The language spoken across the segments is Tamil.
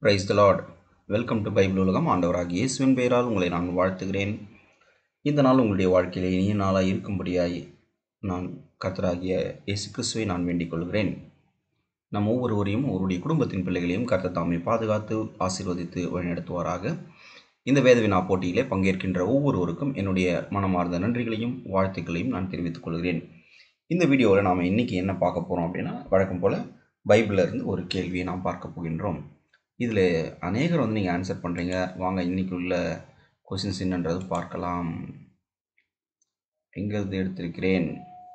price the Lord welcome to Bible உலகம் ஆண்டவராகிய இயேசுவின் பெயரால் உங்களை நான் வாழ்த்துகிறேன் இந்த நாள் உங்களுடைய வாழ்க்கையிலே இனிய நாளாக இருக்கும்படியாய் நான் கர்த்தராகிய இயேசு கிறிஸ்துவை நான் வேண்டிக் கொள்கிறேன் நம் ஒவ்வொருவரையும் அவருடைய குடும்பத்தின் பிள்ளைகளையும் கர்த்தர் தாமே பாதுகாத்து ஆசீர்வதித்து வழிநடத்துவாராக இந்த வேதவினா போட்டியிலே பங்கேற்கின்ற ஒவ்வொருவருக்கும் என்னுடைய மனமார்ந்த நன்றிகளையும் வாழ்த்துக்களையும் நான் தெரிவித்துக் கொள்கிறேன் இந்த வீடியோவில் நாம் இன்றைக்கி என்ன பார்க்க போகிறோம் அப்படின்னா வழக்கம் போல் பைபிளில் இருந்து ஒரு கேள்வியை நாம் பார்க்க போகின்றோம் இதில் அநேகர் வந்து நீங்கள் ஆன்சர் பண்ணுறீங்க வாங்க இன்னைக்கு உள்ள கொஷின்ஸ் என்னன்றது பார்க்கலாம் எங்கிருந்து எடுத்திருக்கிறேன்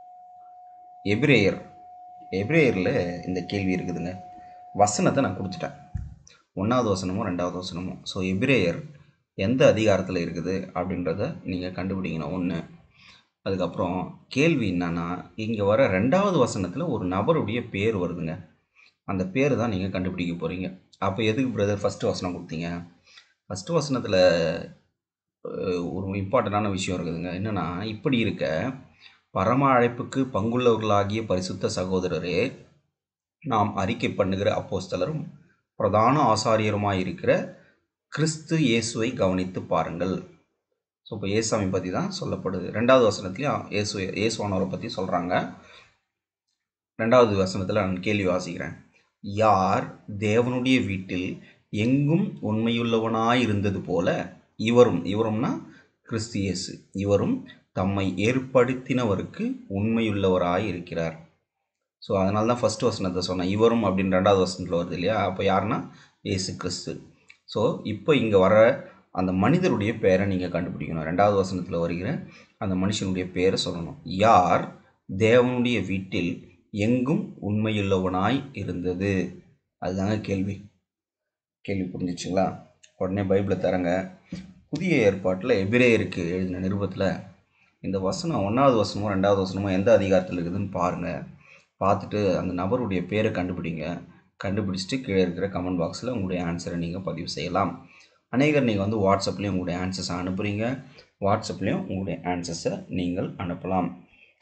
எபிரேயர் எபிரேயரில் இந்த கேள்வி இருக்குதுங்க வசனத்தை நான் கொடுத்துட்டேன் ஒன்றாவது வசனமும் ரெண்டாவது வசனமும் ஸோ எபிரேயர் எந்த அதிகாரத்தில் இருக்குது அப்படின்றத நீங்கள் கண்டுபிடிக்கணும் ஒன்று அதுக்கப்புறம் கேள்வி என்னன்னா இங்கே வர ரெண்டாவது வசனத்தில் ஒரு நபருடைய பேர் வருதுங்க அந்த பேர் தான் நீங்கள் கண்டுபிடிக்க போகிறீங்க அப்போ எதுக்கு பிரதர் ஃபஸ்ட்டு வசனம் கொடுத்தீங்க ஃபஸ்ட்டு வசனத்தில் ஒரு இம்பார்ட்டண்ட்டான விஷயம் இருக்குதுங்க என்னென்னா இப்படி இருக்க பரம அழைப்புக்கு பங்குள்ளவர்களாகிய பரிசுத்த சகோதரரே நாம் அறிக்கை பண்ணுகிற அப்போஸ்தலரும் பிரதான ஆசாரியருமாய் இருக்கிற கிறிஸ்து இயேசுவை கவனித்து பாருங்கள் ஸோ இப்போ ஏசாமி பற்றி தான் சொல்லப்படுது ரெண்டாவது வசனத்துலேயும் இயேசு இயேசுவானவரை பற்றி சொல்கிறாங்க ரெண்டாவது வசனத்தில் நான் கேள்வி வாசிக்கிறேன் யார் தேவனுடைய வீட்டில் எங்கும் உண்மையுள்ளவனாய் இருந்தது போல இவரும் இவரும்னா கிறிஸ்து இயேசு இவரும் தம்மை ஏற்படுத்தினவருக்கு உண்மையுள்ளவராய் இருக்கிறார் ஸோ அதனால தான் ஃபஸ்ட் வசனத்தை சொன்னேன் இவரும் அப்படின்னு ரெண்டாவது வசனத்தில் வருது இல்லையா அப்போ யாருன்னா இயேசு கிறிஸ்து ஸோ இப்போ இங்கே வர அந்த மனிதருடைய பேரை நீங்கள் கண்டுபிடிக்கணும் ரெண்டாவது வசனத்தில் வருகிற அந்த மனுஷனுடைய பேரை சொல்லணும் யார் தேவனுடைய வீட்டில் எங்கும் உண்மையுள்ளவனாய் இருந்தது அதுதாங்க கேள்வி கேள்வி புரிஞ்சிச்சுங்களா உடனே பைபிளை தரங்க புதிய ஏற்பாட்டில் எபிரேயருக்கு எழுதின நிருபத்தில் இந்த வசனம் ஒன்றாவது வசனமோ ரெண்டாவது வசனமோ எந்த அதிகாரத்தில் இருக்குதுன்னு பாருங்கள் பார்த்துட்டு அந்த நபருடைய பேரை கண்டுபிடிங்க கண்டுபிடிச்சிட்டு கீழே இருக்கிற கமெண்ட் பாக்ஸில் உங்களுடைய ஆன்சரை நீங்கள் பதிவு செய்யலாம் அநேகர் நீங்கள் வந்து வாட்ஸ்அப்லேயும் உங்களுடைய ஆன்சர்ஸை அனுப்புகிறீங்க வாட்ஸ்அப்லேயும் உங்களுடைய ஆன்சர்ஸை நீங்கள் அனுப்பலாம்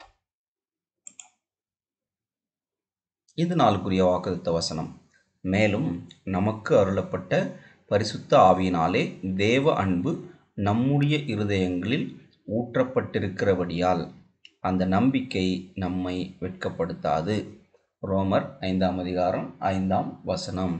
இது நாளுக்குரிய வாக்குத்த வசனம் மேலும் நமக்கு அருளப்பட்ட பரிசுத்த ஆவியினாலே தேவ அன்பு நம்முடைய இருதயங்களில் ஊற்றப்பட்டிருக்கிறபடியால் அந்த நம்பிக்கை நம்மை வெட்கப்படுத்தாது ரோமர் ஐந்தாம் அதிகாரம் ஐந்தாம் வசனம்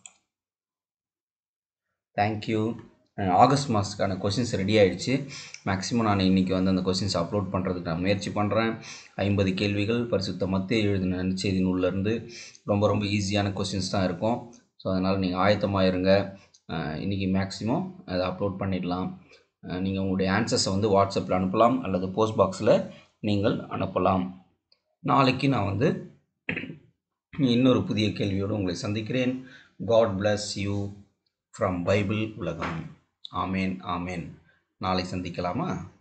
தேங்க்யூ ஆகஸ்ட் மாதத்துக்கான கொஷின்ஸ் ரெடி ஆகிடுச்சு மேக்ஸிமம் நான் இன்றைக்கி வந்து அந்த கொஷின்ஸ் அப்லோட் பண்ணுறதுக்கு நான் முயற்சி பண்ணுறேன் ஐம்பது கேள்விகள் பரிசுத்த மத்திய எழுதின நற்செய்தி நூல்லேருந்து ரொம்ப ரொம்ப ஈஸியான கொஷின்ஸ் தான் இருக்கும் ஸோ அதனால் நீங்கள் ஆயத்தமாக இருங்க இன்றைக்கி மேக்ஸிமம் அதை அப்லோட் பண்ணிடலாம் நீங்கள் உங்களுடைய ஆன்சர்ஸை வந்து வாட்ஸ்அப்பில் அனுப்பலாம் அல்லது போஸ்ட் பாக்ஸில் நீங்கள் அனுப்பலாம் நாளைக்கு நான் வந்து இன்னொரு புதிய கேள்வியோடு உங்களை சந்திக்கிறேன் God bless you from Bible உலகம் ஆமேன் ஆமேன் நாளை சந்திக்கலாமா